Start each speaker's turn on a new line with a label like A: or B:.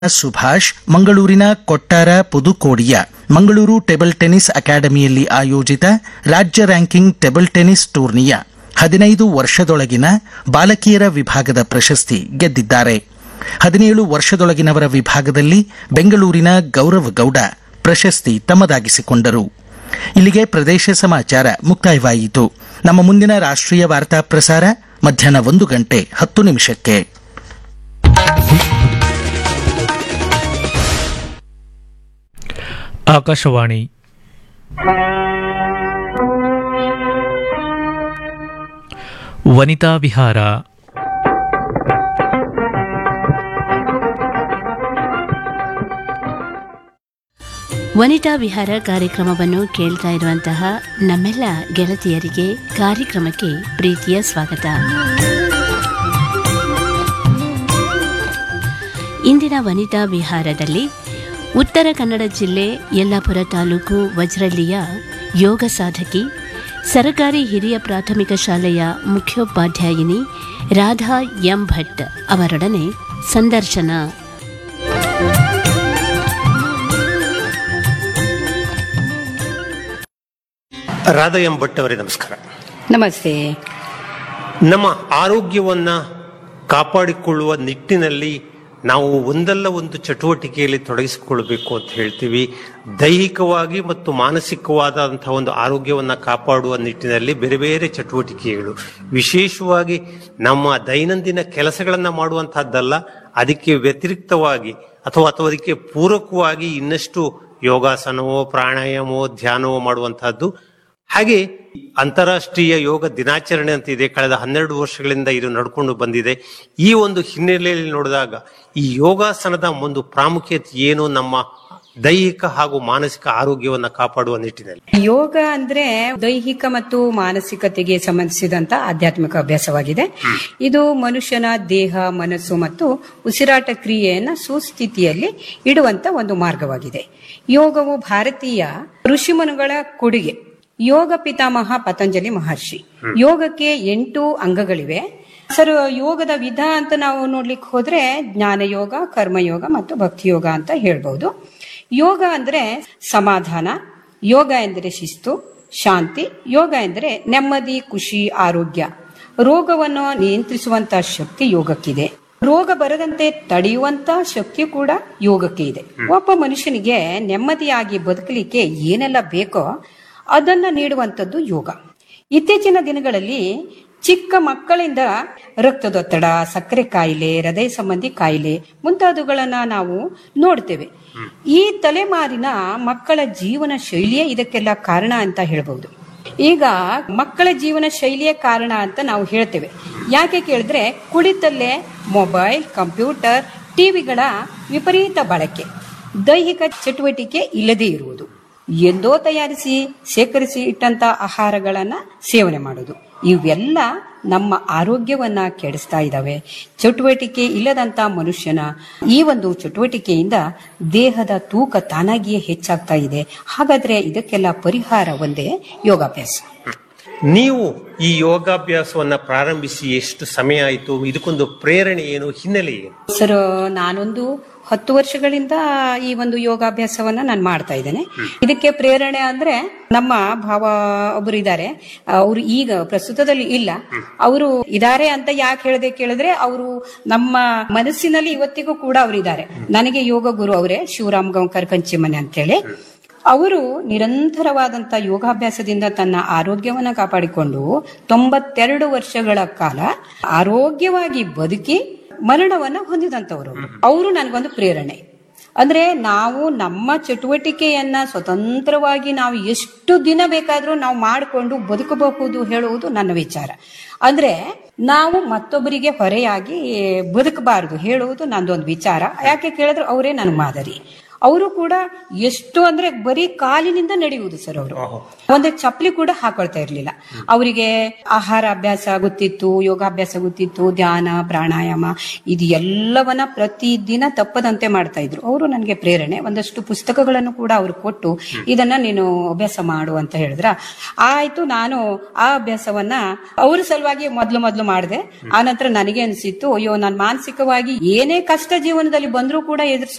A: ಸುಭಾಷ್ ಮಂಗಳೂರಿನ ಕೊಟ್ಟಾರ ಪುದುಕೋಡಿಯ Mangaluru table tennis ಅಕಾಡೆಮಿಯಲ್ಲಿ ಆಯೋಜಿತ ರಾಜ್ಯ ರ್ಯಾಂಕಿಂಗ್ ಟೇಬಲ್ ಟೆನಿಸ್ ಟೂರ್ನಿಯ ಹದಿನೈದು ವರ್ಷದೊಳಗಿನ ಬಾಲಕಿಯರ ವಿಭಾಗದ ಪ್ರಶಸ್ತಿ ಗೆದ್ದಿದ್ದಾರೆ ಹದಿನೇಳು ವರ್ಷದೊಳಗಿನವರ ವಿಭಾಗದಲ್ಲಿ ಬೆಂಗಳೂರಿನ ಗೌರವ್ ಗೌಡ ಪ್ರಶಸ್ತಿ ತಮ್ಮದಾಗಿಸಿಕೊಂಡರು ಇಲ್ಲಿಗೆ ಪ್ರದೇಶ ಸಮಾಚಾರ ಮುಕ್ತಾಯವಾಯಿತು ನಮ್ಮ ಮುಂದಿನ ರಾಷ್ಟ್ರೀಯ ವಾರ್ತಾ ಪ್ರಸಾರ ಮಧ್ಯಾಹ್ನ ಒಂದು ಗಂಟೆ ಹತ್ತು ನಿಮಿಷಕ್ಕೆ
B: ಆಕಾಶವಾಣಿ ವನಿತಾ ವಿಹಾರ
C: ವನಿತಾ ವಿಹಾರ ಕಾರ್ಯಕ್ರಮವನ್ನು ಕೇಳ್ತಾ ಇರುವಂತಹ ನಮ್ಮೆಲ್ಲ ಗೆಳತಿಯರಿಗೆ ಕಾರ್ಯಕ್ರಮಕ್ಕೆ ಪ್ರೀತಿಯ ಸ್ವಾಗತ ಇಂದಿನ ವನಿತಾ ವಿಹಾರದಲ್ಲಿ ಉತ್ತರ ಕನ್ನಡ ಜಿಲ್ಲೆ ಯಲ್ಲಾಪುರ ತಾಲೂಕು ವಜ್ರಳ್ಳಿಯ ಯೋಗ ಸಾಧಕಿ ಸರಕಾರಿ ಹಿರಿಯ ಪ್ರಾಥಮಿಕ ಶಾಲೆಯ ಮುಖ್ಯೋಪಾಧ್ಯಾಯಿನಿ ರಾಧಾ ಎಂ ಭಟ್ ಅವರೊಡನೆ ಸಂದರ್ಶನ
D: ರಾಧಾ ಎಂ ಭಟ್ ಅವರೇ ನಮಸ್ಕಾರ
E: ನಮಸ್ತೆ
D: ನಮ್ಮ ಆರೋಗ್ಯವನ್ನ ಕಾಪಾಡಿಕೊಳ್ಳುವ ನಿಟ್ಟಿನಲ್ಲಿ ನಾವು ಒಂದಲ್ಲ ಒಂದು ಚಟುವಟಿಕೆಯಲ್ಲಿ ತೊಡಗಿಸಿಕೊಳ್ಬೇಕು ಅಂತ ಹೇಳ್ತೀವಿ ದೈಹಿಕವಾಗಿ ಮತ್ತು ಮಾನಸಿಕವಾದಂತಹ ಒಂದು ಆರೋಗ್ಯವನ್ನ ಕಾಪಾಡುವ ನಿಟ್ಟಿನಲ್ಲಿ ಬೇರೆ ಬೇರೆ ಚಟುವಟಿಕೆಗಳು ವಿಶೇಷವಾಗಿ ನಮ್ಮ ದೈನಂದಿನ ಕೆಲಸಗಳನ್ನ ಮಾಡುವಂತಹದ್ದಲ್ಲ ಅದಕ್ಕೆ ವ್ಯತಿರಿಕ್ತವಾಗಿ ಅಥವಾ ಅಥವಾ ಅದಕ್ಕೆ ಪೂರಕವಾಗಿ ಇನ್ನಷ್ಟು ಯೋಗಾಸನವೋ ಪ್ರಾಣಾಯಾಮವೋ ಧ್ಯಾನವೋ ಮಾಡುವಂತಹದ್ದು ಹಾಗೆ ಅಂತಾರಾಷ್ಟ್ರೀಯ ಯೋಗ ದಿನಾಚರಣೆ ಅಂತ ಇದೆ ಕಳೆದ ಹನ್ನೆರಡು ವರ್ಷಗಳಿಂದ ಇದು ನಡ್ಕೊಂಡು ಬಂದಿದೆ ಈ ಒಂದು ಹಿನ್ನೆಲೆಯಲ್ಲಿ ನೋಡಿದಾಗ ಈ ಯೋಗಾಸನದ ಒಂದು ಪ್ರಾಮುಖ್ಯತೆ ಏನು ನಮ್ಮ ದೈಹಿಕ ಹಾಗೂ ಮಾನಸಿಕ ಆರೋಗ್ಯವನ್ನ ಕಾಪಾಡುವ ನಿಟ್ಟಿನಲ್ಲಿ
E: ಯೋಗ ಅಂದ್ರೆ ದೈಹಿಕ ಮತ್ತು ಮಾನಸಿಕತೆಗೆ ಸಂಬಂಧಿಸಿದಂತ ಆಧ್ಯಾತ್ಮಿಕ ಅಭ್ಯಾಸವಾಗಿದೆ ಇದು ಮನುಷ್ಯನ ದೇಹ ಮನಸ್ಸು ಮತ್ತು ಉಸಿರಾಟ ಕ್ರಿಯೆಯನ್ನ ಸುಸ್ಥಿತಿಯಲ್ಲಿ ಇಡುವಂತ ಒಂದು ಮಾರ್ಗವಾಗಿದೆ ಯೋಗವು ಭಾರತೀಯ ಋಷಿಮನುಗಳ ಕೊಡುಗೆ ಯೋಗ ಪಿತಾಮಹ ಪತಂಜಲಿ ಮಹರ್ಷಿ ಯೋಗಕ್ಕೆ ಎಂಟು ಅಂಗಗಳಿವೆ ಸರ್ ಯೋಗದ ವಿಧ ಅಂತ ನಾವು ನೋಡ್ಲಿಕ್ಕೆ ಹೋದ್ರೆ ಜ್ಞಾನ ಯೋಗ ಕರ್ಮಯೋಗ ಮತ್ತು ಭಕ್ತಿ ಯೋಗ ಅಂತ ಹೇಳ್ಬಹುದು ಯೋಗ ಅಂದ್ರೆ ಸಮಾಧಾನ ಯೋಗ ಎಂದರೆ ಶಿಸ್ತು ಶಾಂತಿ ಯೋಗ ಎಂದರೆ ನೆಮ್ಮದಿ ಖುಷಿ ಆರೋಗ್ಯ ರೋಗವನ್ನು ನಿಯಂತ್ರಿಸುವಂತ ಶಕ್ತಿ ಯೋಗಕ್ಕಿದೆ ರೋಗ ಬರದಂತೆ ತಡೆಯುವಂತ ಶಕ್ತಿ ಕೂಡ ಯೋಗಕ್ಕೆ ಇದೆ ಒಬ್ಬ ಮನುಷ್ಯನಿಗೆ ನೆಮ್ಮದಿಯಾಗಿ ಬದುಕಲಿಕ್ಕೆ ಏನೆಲ್ಲ ಬೇಕೋ ಅದನ್ನ ನೀಡುವಂಥದ್ದು ಯೋಗ ಇತ್ತೀಚಿನ ದಿನಗಳಲ್ಲಿ ಚಿಕ್ಕ ಮಕ್ಕಳಿಂದ ರಕ್ತದೊತ್ತಡ ಸಕ್ಕರೆ ಕಾಯಿಲೆ ಹೃದಯ ಸಂಬಂಧಿ ಕಾಯಿಲೆ ಮುಂತಾದವುಗಳನ್ನ ನಾವು ನೋಡ್ತೇವೆ ಈ ತಲೆಮಾರಿನ ಮಕ್ಕಳ ಜೀವನ ಶೈಲಿಯೇ ಇದಕ್ಕೆಲ್ಲ ಕಾರಣ ಅಂತ ಹೇಳ್ಬಹುದು ಈಗ ಮಕ್ಕಳ ಜೀವನ ಶೈಲಿಯೇ ಕಾರಣ ಅಂತ ನಾವು ಹೇಳ್ತೇವೆ ಯಾಕೆ ಕೇಳಿದ್ರೆ ಕುಳಿತಲ್ಲೇ ಮೊಬೈಲ್ ಕಂಪ್ಯೂಟರ್ ಟಿವಿಗಳ ವಿಪರೀತ ಬಳಕೆ ದೈಹಿಕ ಚಟುವಟಿಕೆ ಇಲ್ಲದೇ ಇರುವುದು ಎಂದೋ ತಯಾರಿಸಿ ಶೇಖರಿಸಿ ಇಟ್ಟಂತ ಆಹಾರಗಳನ್ನ ಸೇವನೆ ಮಾಡೋದು ಇವೆಲ್ಲ ನಮ್ಮ ಆರೋಗ್ಯವನ್ನ ಕೆಡಿಸ್ತಾ ಇದ್ದಾವೆ ಚಟುವಟಿಕೆ ಇಲ್ಲದಂತ ಮನುಷ್ಯನ ಈ ಒಂದು ಚಟುವಟಿಕೆಯಿಂದ ದೇಹದ ತೂಕ ತಾನಾಗಿಯೇ ಹೆಚ್ಚಾಗ್ತಾ ಇದೆ ಹಾಗಾದ್ರೆ ಇದಕ್ಕೆಲ್ಲ ಪರಿಹಾರ ಒಂದೇ ಯೋಗಾಭ್ಯಾಸ
D: ನೀವು ಈ ಯೋಗಾಭ್ಯಾಸವನ್ನ ಪ್ರಾರಂಭಿಸಿ ಎಷ್ಟು ಸಮಯ ಆಯಿತು ಇದಕ್ಕೊಂದು ಪ್ರೇರಣೆ ಏನು ಹಿನ್ನೆಲೆ ಏನು
E: ಸರ್ ನಾನೊಂದು ಹತ್ತು ವರ್ಷಗಳಿಂದ ಈ ಒಂದು ಯೋಗಾಭ್ಯಾಸವನ್ನ ನಾನು ಮಾಡ್ತಾ ಇದ್ದೇನೆ ಇದಕ್ಕೆ ಪ್ರೇರಣೆ ಅಂದ್ರೆ ನಮ್ಮ ಭಾವ ಒಬ್ಬರು ಇದ್ದಾರೆ ಅವರು ಈಗ ಪ್ರಸ್ತುತದಲ್ಲಿ ಇಲ್ಲ ಅವರು ಇದ್ದಾರೆ ಅಂತ ಯಾಕೆ ಹೇಳದೆ ಕೇಳಿದ್ರೆ ಅವರು ನಮ್ಮ ಮನಸ್ಸಿನಲ್ಲಿ ಇವತ್ತಿಗೂ ಕೂಡ ಅವರಿದ್ದಾರೆ ನನಗೆ ಯೋಗ ಗುರು ಅವರೇ ಶಿವರಾಮ್ ಗಂಕರ್ ಕಂಚಿಮನೆ ಅಂತೇಳಿ ಅವರು ನಿರಂತರವಾದಂತ ಯೋಗಾಭ್ಯಾಸದಿಂದ ತನ್ನ ಆರೋಗ್ಯವನ್ನ ಕಾಪಾಡಿಕೊಂಡು ತೊಂಬತ್ತೆರಡು ವರ್ಷಗಳ ಕಾಲ ಆರೋಗ್ಯವಾಗಿ ಬದುಕಿ ಮರಣವನ್ನ ಹೊಂದಿದಂತವರು ಅವರು ನನಗೊಂದು ಪ್ರೇರಣೆ ಅಂದ್ರೆ ನಾವು ನಮ್ಮ ಚಟುವಟಿಕೆಯನ್ನ ಸ್ವತಂತ್ರವಾಗಿ ನಾವು ಎಷ್ಟು ದಿನ ಬೇಕಾದ್ರೂ ನಾವು ಮಾಡಿಕೊಂಡು ಬದುಕಬಹುದು ಹೇಳುವುದು ನನ್ನ ವಿಚಾರ ಅಂದ್ರೆ ನಾವು ಮತ್ತೊಬ್ಬರಿಗೆ ಹೊರೆಯಾಗಿ ಬದುಕಬಾರದು ಹೇಳುವುದು ನಂದೊಂದು ವಿಚಾರ ಯಾಕೆ ಕೇಳಿದ್ರೆ ಅವರೇ ನನ್ನ ಮಾದರಿ ಅವರು ಕೂಡ ಎಷ್ಟು ಅಂದ್ರೆ ಬರೀ ಕಾಲಿನಿಂದ ನಡೆಯುವುದು ಸರ್ ಅವರು ಒಂದೇ ಚಪ್ಪಲಿ ಕೂಡ ಹಾಕೊಳ್ತಾ ಇರ್ಲಿಲ್ಲ ಅವರಿಗೆ ಆಹಾರ ಅಭ್ಯಾಸ ಗೊತ್ತಿತ್ತು ಯೋಗಾಭ್ಯಾಸ ಗೊತ್ತಿತ್ತು ಧ್ಯಾನ ಪ್ರಾಣಾಯಾಮ ಇದು ಎಲ್ಲವನ್ನ ಪ್ರತಿದಿನ ತಪ್ಪದಂತೆ ಮಾಡ್ತಾ ಇದ್ರು ಅವರು ನನಗೆ ಪ್ರೇರಣೆ ಒಂದಷ್ಟು ಪುಸ್ತಕಗಳನ್ನು ಕೂಡ ಅವರು ಕೊಟ್ಟು ಇದನ್ನ ನೀನು ಅಭ್ಯಾಸ ಮಾಡು ಅಂತ ಹೇಳಿದ್ರ ಆಯ್ತು ನಾನು ಆ ಅಭ್ಯಾಸವನ್ನ ಅವ್ರ ಸಲುವಾಗಿ ಮೊದ್ಲು ಮೊದ್ಲು ಮಾಡಿದೆ ಆನಂತರ ನನಗೆ ಅನಿಸಿತ್ತು ಅಯ್ಯೋ ನಾನು ಮಾನಸಿಕವಾಗಿ ಏನೇ ಕಷ್ಟ ಜೀವನದಲ್ಲಿ ಬಂದ್ರೂ ಕೂಡ ಎದುರಿಸ